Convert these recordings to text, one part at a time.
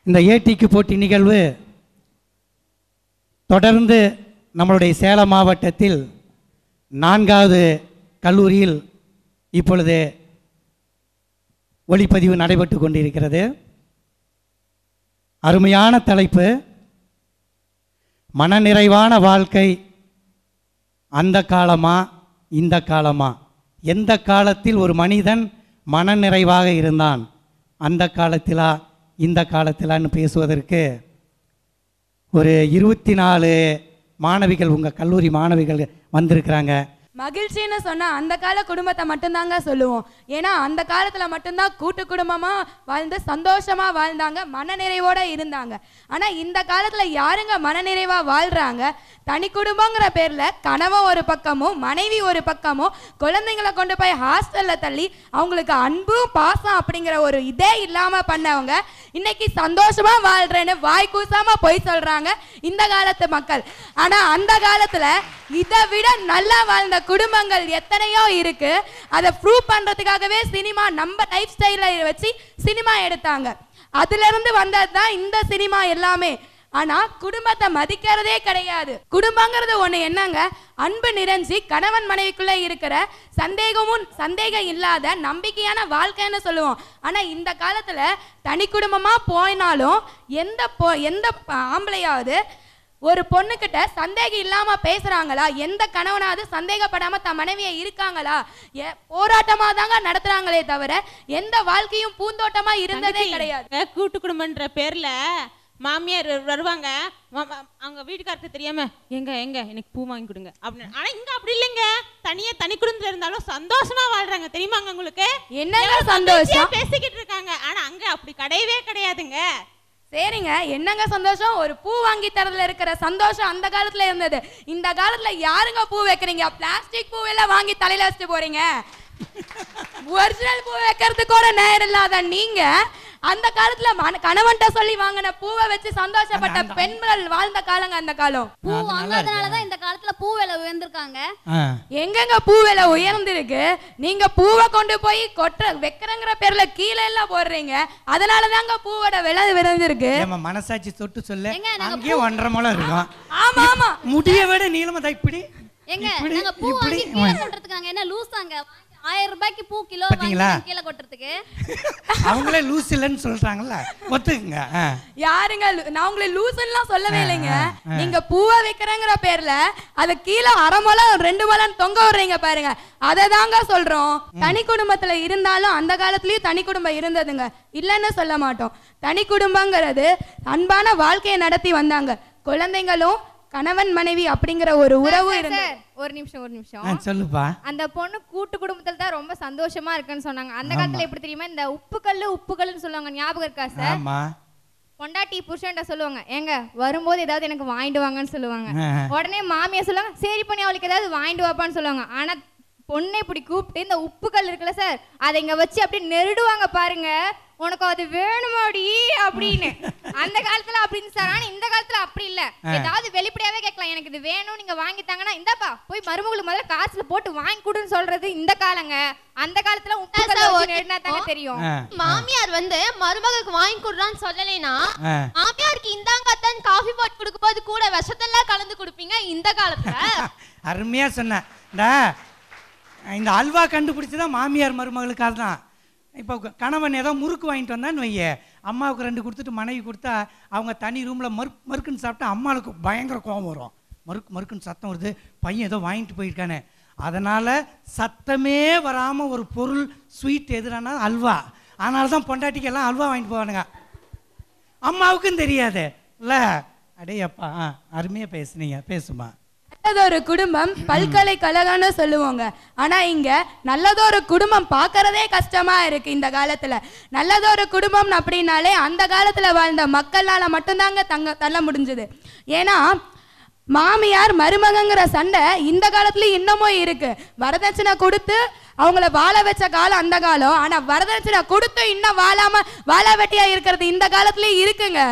இந்த ஏடிக்கு போட்டி நிகழ்வு தொடர்ந்து நம்மளுடைய சேலம் மாவட்டத்தில் நான்காவது கல்லூரியில் இப்பொழுது ஒளிப்பதிவு நடைபெற்று கொண்டிருக்கிறது அருமையான தலைப்பு மனநிறைவான வாழ்க்கை அந்த காலமா இந்த காலமா எந்த காலத்தில் ஒரு மனிதன் மனநிறைவாக இருந்தான் அந்த காலத்திலா இந்த காலத்திலான்னு பேசுவதற்கு ஒரு இருபத்தி நாலு மாணவிகள் உங்கள் கல்லூரி மாணவிகள் வந்திருக்கிறாங்க மகிழ்ச்சின்னு சொன்னா அந்த கால குடும்பத்தை மட்டும்தாங்க சொல்லுவோம் ஏன்னா அந்த காலத்துல மட்டும்தான் கூட்டு குடும்பமா வாழ்ந்து சந்தோஷமா வாழ்ந்தாங்க மனநிறைவோட இருந்தாங்க ஆனா இந்த காலத்துல யாருங்க மனநிறைவா வாழ்றாங்க தனி குடும்பங்கிற பேர்ல கணவன் ஒரு பக்கமும் மனைவி ஒரு பக்கமும் குழந்தைங்களை கொண்டு போய் ஹாஸ்டல்ல தள்ளி அவங்களுக்கு அன்பும் பாசம் அப்படிங்கிற ஒரு இதே இல்லாம பண்ணவங்க இன்னைக்கு சந்தோஷமா வாழ்றேன்னு வாய் கூசாம பொய் சொல்றாங்க இந்த காலத்து மக்கள் ஆனா அந்த காலத்துல இதை விட நல்லா வாழ்ந்த குடும்பங்கள் எத்தனையோ இருக்கு அதை ப்ரூவ் பண்றதுக்காகவே சினிமா நம்ம லைஃப் ஸ்டைல வச்சு சினிமா எடுத்தாங்க அதுல இருந்து வந்தது தான் இந்த சினிமா எல்லாமே ஆனா குடும்பத்தை மதிக்கிறதே கிடையாது குடும்பங்கிறது ஒண்ணு என்னங்க அன்பு நிறைஞ்சி கணவன் மனைவிக்குள்ள இருக்கிற சந்தேகமும் சந்தேகம் இல்லாத நம்பிக்கையான வாழ்க்கைன்னு சொல்லுவோம் ஆனா இந்த காலத்துல தனி குடும்பமா போயினாலும் எந்த பொ எந்த ஆம்பளையாவது ஒரு பொண்ணுகிட்ட சந்தேகம் இல்லாம பேசுறாங்களா எந்த கணவனாவது சந்தேகப்படாம தன் மனைவியை இருக்காங்களா எ- போராட்டமா தாங்க நடத்துறாங்களே தவிர எந்த வாழ்க்கையும் பூந்தோட்டமா இருந்ததே தங்கச்சி, கிடையாது இந்த கூட்டு குடும்பம்ன்ற பேர்ல மாமியார் வரு- வருவாங்க மா- மா- அவங்க வீட்டுக்காருக்கு தெரியாம எங்க எங்க எனக்கு பூ வாங்கி கொடுங்க அப்படின்னு ஆனா இங்க அப்படி இல்லைங்க தனியா தனி குடும்பத்துல இருந்தாலும் சந்தோஷமா வாழ்றாங்க தெரியுமாங்க உங்களுக்கு என்னங்க எவ்வளவு சந்தோஷம்? மகிழ்ச்சியா பேசிக்கிட்டு இருக்காங்க ஆனா அங்க அப்படி கிடையவே கிடையாதுங்க சரிங்க என்னங்க சந்தோஷம் ஒரு பூ வாங்கி தரதுல இருக்கிற சந்தோஷம் அந்த காலத்துல இருந்தது இந்த காலத்துல யாருங்க பூ வைக்கிறீங்க பிளாஸ்டிக் பூ எல்லாம் வாங்கி தலையில வச்சுட்டு போறீங்க ஒரிஜினல் பூ வைக்கிறதுக்கு கூட நேரம் இல்லாத நீங்க அந்த காலத்துல மன- கணவன்கிட்ட சொல்லி வாங்கின பூவை வச்சு சந்தோஷப்பட்ட பெண்கள் வாழ்ந்த காலங்க அந்த காலம் பூ வாங்காதனால தான் இந்த காலத்துல பூ விலை உயர்ந்திருக்காங்க ஆ எங்கெங்க பூ விலை உயர்ந்திருக்கு நீங்க பூவை கொண்டு போய் கொட்டுற வைக்கிறங்கிற பேர்ல கீழே எல்லாம் போடுறீங்க அதனால தாங்க பூவோட விலை விரைந்திருக்கு நம்ம மனசாட்சி தொட்டு சொல்ல ஏங்க, நாங்க அங்கேயே ஒன்றரை முளம் இருக்கும் ஆமா ஆமா முடிய விட நீளமா தான் இப்படி எங்க இப்படி நாங்க பூ இப்படி வாங்கி கீழே கொட்டுறதுக்கு நாங்க என்ன லூசாங்க ஆயிரம் ரூபாய்க்கு பூ கிலோ வாங்கி பாத்தீங்களா? நாங்க கீழே கொட்டுறதுக்கு அவங்களே லூஸ் இல்லைன்னு சொல்றாங்கல்ல ஒத்துக்குங்க ஆ. யாருங்க லூ- நான் உங்களை லூசுன்னுலாம் சொல்லவே இல்லைங்க நீங்க பூவை வைக்கிறேங்கிற பேர்ல அது கீழே அரை முளம் ரெண்டு முளம் தொங்க விடுறீங்க பாருங்க அதை தாங்க சொல்றோம் தனி குடும்பத்துல இருந்தாலும் அந்த காலத்துலயும் தனி குடும்பம் இருந்ததுங்க இல்லைன்னு சொல்ல மாட்டோம் தனி குடும்பங்கிறது அன்பான வாழ்க்கையை நடத்தி வந்தாங்க குழந்தைங்களும் கணவன் மனைவி அப்படிங்கிற ஒரு உறவு இருந்தது சார் ஒரு நிமிஷம் ஒரு நிமிஷம் ஆ, சொல்லுப்பா அந்த பொண்ணு கூட்டு குடும்பத்துல தான் ரொம்ப சந்தோஷமா இருக்குன்னு சொன்னாங்க அந்த காலத்துல எப்படி தெரியுமா இந்த உப்புக்கல்லு உப்புக்கல்லுன்னு சொல்லுவாங்க ஞாபகம் இருக்கா சார் ஆமா பொண்டாட்டி புருஷன்ட்ட சொல்லுவாங்க ஏங்க வரும்போது ஏதாவது எனக்கு வாங்கிட்டு வாங்கன்னு சொல்லுவாங்க ஆ. உடனே மாமியா சொல்லுவாங்க சரி பண்ணி அவளுக்கு ஏதாவது வாங்கிட்டு வாப்பான்னு சொல்லுவாங்க ஆனா பொண்ணை இப்படி கூப்பிட்டு இந்த உப்புக்கல் இருக்குல்ல சார் அதை இங்க வச்சு அப்படியே நெருடுவாங்க பாருங்க உனக்கு அது வேணுமாடி அப்படின்னு அந்த காலத்துல அப்படின்னு சார் ஆனா இந்த காலத்துல அப்படி இல்ல ஏதாவது வெளிப்படையாவே கேட்கலாம் எனக்கு இது வேணும் நீங்க வாங்கி தாங்கன்னா இந்தாப்பா போய் மருமகளுக்கு முதல்ல காசுல போட்டு வாங்கி கொடுன்னு சொல்றது இந்த காலங்க அந்த காலத்துல உப்புக்கல் சார், வச்சு ஒரு நெருடினா தாங்க தெரியும் ஆ, மாமியார் வந்து மருமகளுக்கு வாங்கி கொடுறான்னு சொல்லலைனா ஆ. மாமியாருக்கு இந்தாங்க அத்தான் காஃபி போட்டு கொடுக்கும்போது கூட விஷத்தெல்லாம் கலந்து கொடுப்பீங்க இந்த காலத்துல அருமையா சொன்ன இந்த இந்த அல்வா கண்டுபிடிச்சது தான் மாமியார் மருமகளுக்காக தான் இப்போ க- கணவன் ஏதோ முறுக்கு வாங்கிட்டு வந்தான்னு வைய அம்மாவுக்கு ரெண்டு கொடுத்துட்டு மனைவி கொடுத்தா அவங்க தனி ரூமில் மறு மறுக்குன்னு சாப்பிட்டா அம்மாவுக்கு பயங்கர கோபம் வரும் மறுக்கு மறுக்குன்னு சத்தம் வருது பையன் ஏதோ வாங்கிட்டு போயிருக்கானே அதனால் சத்தமே வராமல் ஒரு பொருள் ஸ்வீட் எதுனா அல்வா அதனால தான் பொண்டாட்டிக்கு எல்லாம் அல்வா வாங்கிட்டு போவானுங்க அம்மாவுக்கும் தெரியாது இல்லை அடேயப்பா ஆ அருமையாக பேசுனீங்க பேசுமா நல்லதொரு குடும்பம் பல்கலைக்கழகம்னு சொல்லுவாங்க ஆனா இங்க நல்லதொரு குடும்பம் பார்க்கறதே கஷ்டமா இருக்கு இந்த காலத்துல நல்லதொரு குடும்பம் அப்படின்னாலே அந்த காலத்துல வாழ்ந்த மக்களால மட்டும்தாங்க தங்க தள்ள முடிஞ்சது ஏன்னா மாமியார் மருமகங்கிற சண்டை இந்த காலத்துல இன்னமும் இருக்கு வரதட்சணை கொடுத்து அவங்கள வாழ வச்ச காலம் அந்த காலம் ஆனா வரதட்சணை கொடுத்து இன்னும் வாழாம வாழ வெட்டியா இருக்கிறது இந்த காலத்துலயும் இருக்குங்க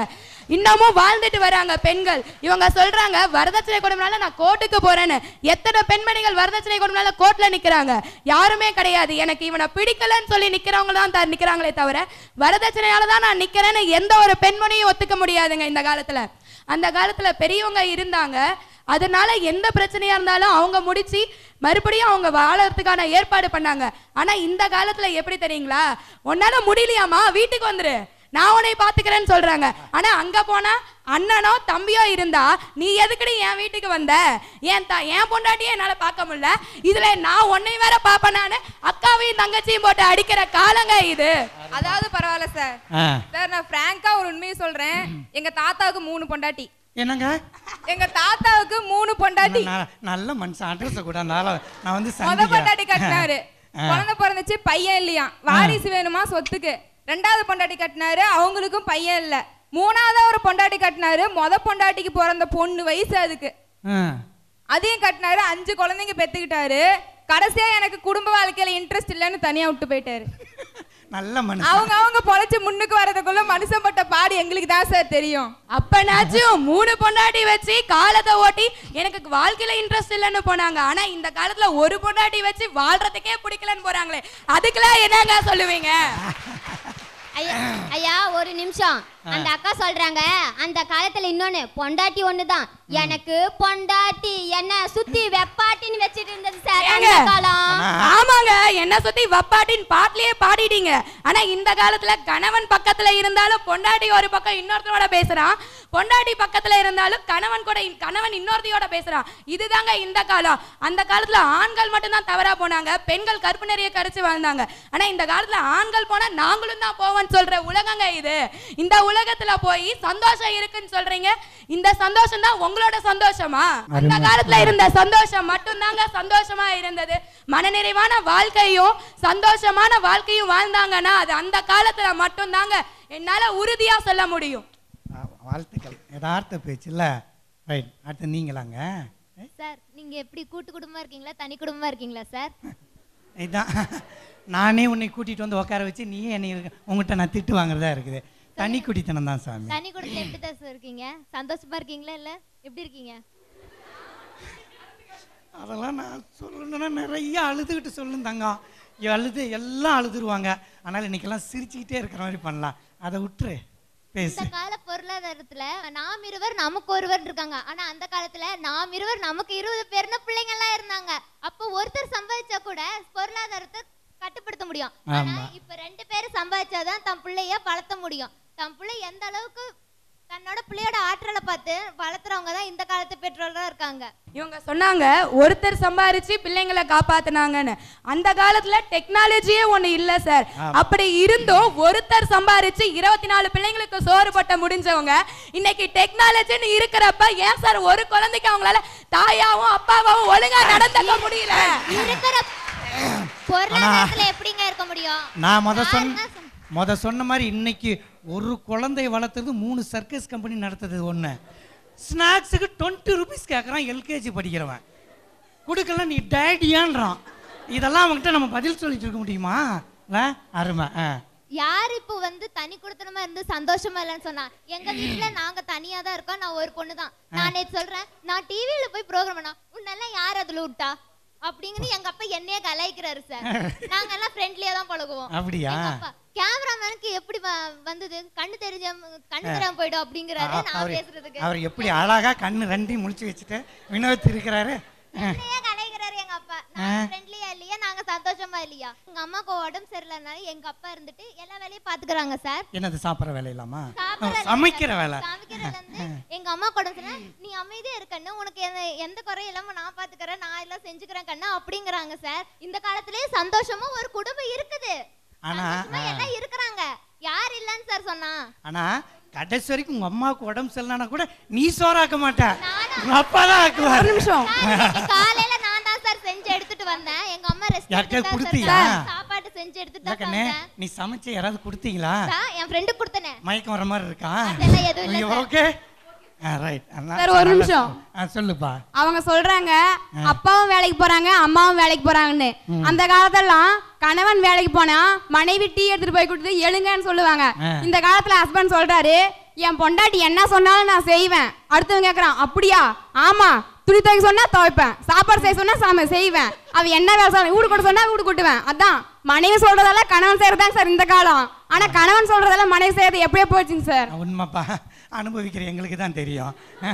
இன்னமும் வாழ்ந்துட்டு வராங்க பெண்கள் இவங்க சொல்றாங்க வரதட்சணை கொடுமைனால நான் கோர்ட்டுக்கு போறேன்னு எத்தனை பெண்மணிகள் வரதட்சணை கொடுமைனால கோர்ட்ல நிக்கிறாங்க யாருமே கிடையாது எனக்கு இவனை பிடிக்கலன்னு சொல்லி நிக்கிறவங்க தான் த- நிக்கிறாங்களே தவிர வரதட்சணையால தான் நான் நிக்கிறேன்னு எந்த ஒரு பெண்மணியும் ஒத்துக்க முடியாதுங்க இந்த காலத்துல அந்த காலத்துல பெரியவங்க இருந்தாங்க அதனால எந்த பிரச்சனையா இருந்தாலும் அவங்க முடிச்சு மறுபடியும் அவங்க வாழறதுக்கான ஏற்பாடு பண்ணாங்க ஆனா இந்த காலத்துல எப்படி தெரியுங்களா உன்னால முடியலையாமா வீட்டுக்கு வந்துரு நான் உன்னை பாத்துக்கிறேன்னு சொல்றாங்க ஆனா அங்க போனா அண்ணனோ தம்பியோ இருந்தா நீ எதுக்குடி என் வீட்டுக்கு வந்த ஏன் த என் பொண்டாட்டியே என்னால பார்க்க முடியல இதுல நான் உன்னை வேற பாப்பேன் நானு அக்காவையும் தங்கச்சியும் போட்டு அடிக்கிற காலங்க இது அதாவது பரவாயில்ல சார் ஆ சார் நான் பிராங்கா ஒரு உண்மையை சொல்றேன் எங்க தாத்தாவுக்கு மூணு பொண்டாட்டி என்னங்க எங்க தாத்தாவுக்கு மூணு பொண்டாட்டி ந- நல்ல மனுஷன் அட்ரஸ் கூட அதனால நான் வந்து முத பொண்டாட்டி சந்திக்கிறேன் கட்டினாரு ஆ. குழந்தை பிறந்துச்சு பையன் இல்லையா வாரிசு வேணுமா சொத்துக்கு ரெண்டாவது பொண்டாட்டி கட்டினாரு அவங்களுக்கும் பையன் இல்ல மூணாவது ஒரு பொண்டாட்டி கட்டினாரு முத பொண்டாட்டிக்கு பிறந்த பொண்ணு வயசு அதுக்கு ஆ. அதையும் கட்டினாரு அஞ்சு குழந்தைங்க பெத்துக்கிட்டாரு கடைசியா எனக்கு குடும்ப வாழ்க்கையில இன்ட்ரெஸ்ட் இல்லைன்னு தனியா விட்டு போயிட்டாரு நல்ல மனுஷன் அவங்க அவங்க பொழைச்சு முன்னுக்கு வரதுக்குள்ள மனுஷன் பட்ட பாடு எங்களுக்கு தான் சார் தெரியும் அப்பனாச்சும் மூணு பொண்டாட்டி வச்சு காலத்தை ஓட்டி எனக்கு வாழ்க்கையில இன்ட்ரெஸ்ட் இல்லைன்னு போனாங்க ஆனா இந்த காலத்துல ஒரு பொண்டாட்டி வச்சு வாழ்றதுக்கே பிடிக்கலன்னு போறாங்களே அதுக்கெல்லாம் என்னங்க சொல்லுவீங்க ஐயா ஐயா ஒரு நிமிஷம் அந்த அக்கா சொல்றாங்க அந்த காலத்துல இன்னொன்னு பொண்டாட்டி ஒண்ணுதான் எனக்கு பொண்டாட்டி என்ன சுத்தி வெப்பாட்டின்னு வச்சிட்டு இருந்தது சார் ஏங்க? அந்த காலம் ஆமாங்க என்ன சுத்தி வப்பாட்டின் பாட்டிலேயே பாடிட்டீங்க ஆனா இந்த காலத்துல கணவன் பக்கத்துல இருந்தாலும் பொண்டாட்டி ஒரு பக்கம் இன்னொருத்தரோட பேசுறான் பொண்டாட்டி பக்கத்துல இருந்தாலும் கணவன் கூட இன்- கணவன் இன்னொருத்தையோட பேசுறான் இதுதாங்க இந்த காலம் அந்த காலத்துல ஆண்கள் மட்டும்தான் தவறா போனாங்க பெண்கள் கற்பு நிறைய கரைச்சு வாழ்ந்தாங்க ஆனா இந்த காலத்துல ஆண்கள் போனா நாங்களும் தான் போவோம்னு சொல்ற உலகங்க இது இந்த உலகத்துல போய் சந்தோஷம் இருக்குன்னு சொல்றீங்க இந்த சந்தோஷம் தான் உங்களோட சந்தோஷமா அந்த காலத்துல இருந்த சந்தோஷம் மட்டும்தாங்க சந்தோஷமா இருந்தது மனநிறைவான வாழ்க்கையும் சந்தோஷமான வாழ்க்கையும் வாழ்ந்தாங்கன்னா அது அந்த காலத்துல மட்டும்தாங்க என்னால உறுதியா சொல்ல முடியும் ஆ, வாழ்த்துக்கள் யதார்த்த பேச்சு இல்லை ரைட் அடுத்து நீங்களாங்க சார் நீங்க எப்படி கூட்டு குடும்பமா இருக்கீங்களா தனி குடும்பமா இருக்கீங்களா சார் இதான் நானே உன்னை கூட்டிட்டு வந்து உட்கார வச்சு நீயே என்னை இருக்க- உங்ககிட்ட நான் திட்டு வாங்குறதா இருக்குது தனி குடித்தனம் தான் சாமி தனி குடும்பத்துல எப்படி தான் சார் இருக்கீங்க சந்தோஷமா இருக்கீங்களா இல்ல எப்படி இருக்கீங்க அதெல்லாம் நான் சொல்லணும்னா நிறைய அழுதுகிட்டு சொல்லும் தங்கம் இ- அழுது எல்லாம் அழுதுருவாங்க ஆனால் இன்னைக்கெல்லாம் சிரிச்சுக்கிட்டே இருக்கிற மாதிரி பண்ணலாம் அதை விட்டுரு பேசு இந்த கால பொருளாதாரத்துல நாம் இருவர் நமக்கு ஒருவர் இருக்காங்க ஆனா அந்த காலத்துல நாம் இருவர் நமக்கு இருபது பேர்னு பிள்ளைங்க எல்லாம் இருந்தாங்க அப்போ ஒருத்தர் சம்பாதிச்சா கூட பொருளாதாரத்தை கட்டுப்படுத்த முடியும் ஆனா ஆமா. இப்ப ரெண்டு பேரும் சம்பாதிச்சாதான் தன் பிள்ளைய வளர்த்த முடியும் தன் பிள்ளை எந்த அளவுக்கு தன்னோட பிள்ளையோட ஆற்றலை பார்த்து வளர்த்துறவங்க தான் இந்த காலத்து பெற்றோர்களா இருக்காங்க இவங்க சொன்னாங்க ஒருத்தர் சம்பாரிச்சு பிள்ளைங்களை காப்பாத்துனாங்கன்னு அந்த காலத்துல டெக்னாலஜியே ஒண்ணு இல்ல சார் அப்படி இருந்தும் ஒருத்தர் சம்பாரிச்சு இருபத்தி நாலு பிள்ளைங்களுக்கு சோறு போட்ட முடிஞ்சவங்க இன்னைக்கு டெக்னாலஜின்னு இருக்கிறப்ப ஏன் சார் ஒரு குழந்தைக்கு அவங்களால தாயாவும் அப்பாவாவும் ஒழுங்கா நடந்துக்க முடியல இருக்கிற பொருளாதாரத்துல எப்படிங்க இருக்க முடியும் நான் முத சொன்ன யாருன்னா சொன்ன- முத சொன்ன மாதிரி இன்னைக்கு ஒரு குழந்தைய வளர்த்துறது மூணு சர்க்கஸ் கம்பெனி நடத்துது ஒன்று ஸ்நாக்ஸுக்கு டுவெண்ட்டி ருபீஸ் கேட்குறான் எல்கேஜி படிக்கிறவன் கொடுக்கலாம் நீ டேடியான்றான் இதெல்லாம் அவன்கிட்ட நம்ம பதில் சொல்லிட்டு இருக்க முடியுமா இல்ல அருமை ஆ யார் இப்போ வந்து தனி குடுத்தனமா இருந்து சந்தோஷமா இல்லைன்னு சொன்னா எங்க வீட்ல நாங்க தனியா தான் இருக்கோம் நான் ஒரு பொண்ணு தான் நான் நேத்து சொல்றேன் நான் டிவில போய் ப்ரோக்ராம் பண்ணா உன்னெல்லாம் யார் அதுல விட்டா அப்படிங்கன்னு எங்க அப்பா என்னைய கலாய்க்கிறாரு சார் நாங்க எல்லாம் ஃப்ரெண்ட்லியா தான் பழகுவோம் அப்படியா எங்க அப்பா கேமராமேனுக்கு எப்படி வ- வந்தது கண்ணு தெரிஞ்ச கண்ணு தெரியாம போயிடும் அப்படிங்கிறாரு நான் அவர் பேசுறதுக்கு அவர் எப்படி அழகா கண்ணு ரெண்டையும் முழிச்சு வச்சுட்டு வினோத் இருக்கிறாரு என்னைய கலாய்க்கிறாரு எங்க அப்பா நான் ஃப்ரெண்ட்லியா இல்லையா நாங்க சந்தோஷமா இல்லையா எங்க அம்மாக்கு உடம்பு சரியில்லைனால எங்க அப்பா இருந்துட்டு எல்லா வேலையும் பாத்துக்கறாங்க சார் என்னது சாப்பிட்ற வேலை இல்லாமா சாப்பிடுற சமைக்கிற வேலை சமைக்கிறதுல இருந்து எங்க அம்மா கூட சொன்னா நீ அமைதியா இருக்கன்னு உனக்கு எந்த- எந்த குறையும் இல்லாம நான் பாத்துக்கறேன் நான் எல்லாம் செஞ்சுக்கிறேன் கண்ணு அப்படிங்கறாங்க சார் இந்த காலத்திலேயே சந்தோஷமா ஒரு குடும்பம் இருக்குது ஆனா, சந்தோஷமா எல்லாம் இருக்கிறாங்க யார் இல்லன்னு சார் சொன்னா ஆனா கடைசி வரைக்கும் உங்க அம்மாவுக்கு உடம்பு சரியில்லைனா கூட நீ சோறாக்க மாட்ட உங்க அப்பா தான் ஆக்குவார் நிமிஷம் சார், இன்னைக்கு காலையில நான் தான் சார் செஞ்சு எடுத்துட்டு வந்தேன் எங்க அம்மா ரெஸ்ட் யாருக்காவது எடுத்துட்டு கொடுத்தியா? சார் சாப்பாடு செஞ்சு எடுத்துட்டு தான் கண்ணே வந்தேன் நீ சமைச்சு யாராவது கொடுத்தீங்களா சார், என் ஃப்ரெண்டுக்கு கொடுத்தனே மயக்கம் வர மாதிரி இருக்கா அதெல்லாம் எதுவும் இல்ல சார். ஓகே ரைட் சார், ஒரு நிமிஷம். சொல்லுப்பா அவங்க சொல்றாங்க அப்பாவும் வேலைக்கு போறாங்க அம்மாவும் வேலைக்கு போறாங்கன்னு அந்த காலத்தெல்லாம் கணவன் வேலைக்கு போனா மனைவி டீ எடுத்துட்டு போய் கொடுத்து எழுங்கன்னு சொல்லுவாங்க ஆ. இந்த காலத்துல ஹஸ்பண்ட் சொல்றாரு என் பொண்டாட்டி என்ன சொன்னாலும் நான் செய்வேன் அடுத்தவன் கேட்குறான் அப்படியா ஆமா துணி துவைக்க சொன்னா துவைப்பேன் சாப்பாடு செய்ய சொன்னா சாம செய்வேன் அவ என்ன வேலை சொல்ல வீடு கொண்டு சொன்னா வீடு கொட்டுவேன் அதான் மனைவி சொல்றதெல்லாம் கணவன் செய்யறதாங்க சார் இந்த காலம் ஆனா கணவன் சொல்றதெல்லாம் மனைவி செய்யறது எப்படியோ போச்சுங்க சார் உண்மைப்பா அனுபவிக்கிற எங்களுக்கு தான் தெரியும்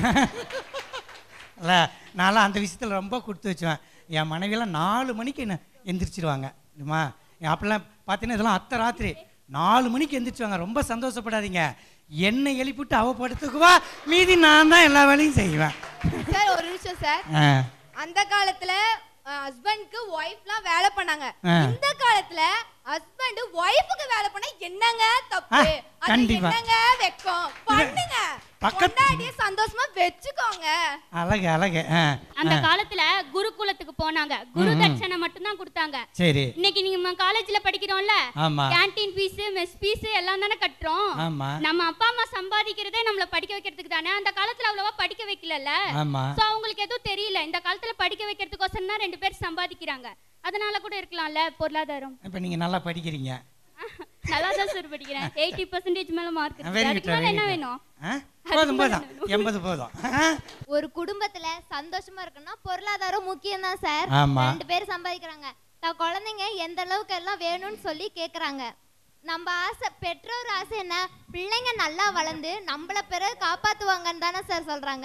இல்லை நான்லாம் அந்த விஷயத்தில் ரொம்ப கொடுத்து வச்சுவேன் என் மனைவியெல்லாம் நாலு மணிக்கு என்ன எந்திரிச்சிருவாங்க இல்லைம்மா என் அப்பெல்லாம் பார்த்தீங்கன்னா இதெல்லாம் அத்தை ராத்திரி நாலு மணிக்கு எந்திரிச்சுவாங்க ரொம்ப சந்தோஷப்படாதீங்க என்னை எழுப்பிட்டு அவ படுத்துக்குவா மீதி நான் தான் எல்லா வேலையும் செய்வேன் சார் ஒரு நிமிஷம் சார் ஆ அந்த காலத்துல ஹஸ்பண்ட்க்கு ஒய்ஃப்லாம் வேலை பண்ணாங்க ஆ. இந்த காலத்துல ஹஸ்பண்ட் ஒய்ஃபுக்கு வேலை பண்ணா என்னங்க தப்பு ஆ, அது கண்டிப்பா. என்னங்க வெக்கம் பண்ணுங்க பக்கத்து- பொண்டாட்டிய சந்தோஷமா வச்சுக்கோங்க அழகு அழகு ஆ அந்த ஆ, காலத்துல குருகுலத்துக்கு போனாங்க குரு தட்சணை மட்டும் தான் கொடுத்தாங்க சரி இன்னைக்கு நீங்க நம்ம காலேஜ்ல படிக்கிறோம்ல ஆமா. கேண்டீன் ஃபீஸ் மெஸ் ஃபீஸ் எல்லாம் தானே கட்டுறோம் ஆமா. நம்ம அப்பா அம்மா சம்பாதிக்கிறதே நம்மள படிக்க வைக்கிறதுக்கு தானே அந்த காலத்துல அவ்வளவா படிக்க வைக்கலல்ல ஆமா. சோ அவங்களுக்கு எதுவும் தெரியல இந்த காலத்துல படிக்க வைக்கிறதுக்கோசரம் தான் ரெண்டு பேர் சம்பாதிக்கிறாங்க அதனால கூட இருக்கலாம்ல பொருளாதாரம் இப்போ நீங்கள் நல்லா படிக்கிறீங்க நல்லா தான் சார் படிக்கிறேன் எயிட்டி பர்சன்டேஜ் மேல மார்க் வெரி அதுக்கு குட் மேல வெரி என்ன குட் வேணும் ஆ போதும் போதும் எண்பது போதும் ஆ ஒரு குடும்பத்துல சந்தோஷமா இருக்கணும்னா பொருளாதாரம் முக்கியம் தான் சார் ஆமா. ரெண்டு பேர் சம்பாதிக்கிறாங்க தான் குழந்தைங்க எந்த அளவுக்கு எல்லாம் வேணும்னு சொல்லி கேக்குறாங்க நம்ம ஆசை பெற்றோர் ஆசை என்ன பிள்ளைங்க நல்லா வளர்ந்து நம்மள பிறகு காப்பாத்துவாங்கன்னு தானே சார் சொல்றாங்க